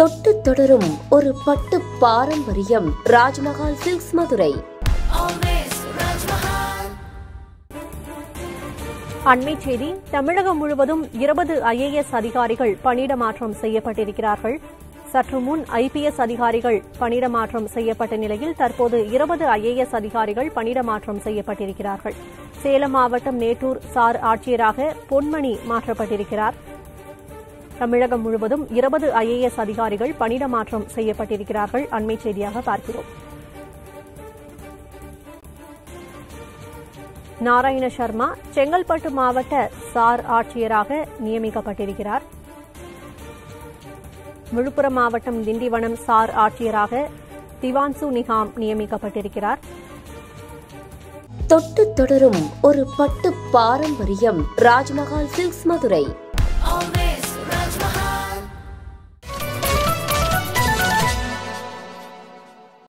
தொட்டு தொடரும் ஒரு பட்டு பாரம்பரியம் ராஜ்மஹால் சில்க்ஸ் மதுரை அண்மை செய்தி தமிழகம் முழுவதும் இருபது ஐஏஎஸ் அதிகாரிகள் பணியிடமாற்றம் செய்யப்பட்டிருக்கிறார்கள் சற்று முன் ஐபிஎஸ் அதிகாரிகள் பணியிடமாற்றம் செய்யப்பட்ட நிலையில் தற்போது இருபது ஐஏஎஸ் அதிகாரிகள் பணியிடமாற்றம் செய்யப்பட்டிருக்கிறார்கள் சேலம் மாவட்டம் நேட்டூர் சார் ஆட்சியராக பொன்மணி மாற்றப்பட்டிருக்கிறார் தமிழகம் முழுவதும் இருபது ஐஏஎஸ் அதிகாரிகள் பணியிடமாற்றம் செய்யப்பட்டிருக்கிறார்கள் அண்மை செய்தியாக பார்க்கிறோம் நாராயண சர்மா செங்கல்பட்டு மாவட்ட சார் ஆட்சியராக நியமிக்கப்பட்டிருக்கிறார் விழுப்புரம் மாவட்டம் திண்டிவனம் சார் ஆட்சியராக திவான்சு நிகாம் நியமிக்கப்பட்டிருக்கிறார் தொட்டு தொடரும் ஒரு பட்டு பாரம்பரியம் ராஜ்மஹால் சில்க்ஸ் மதுரை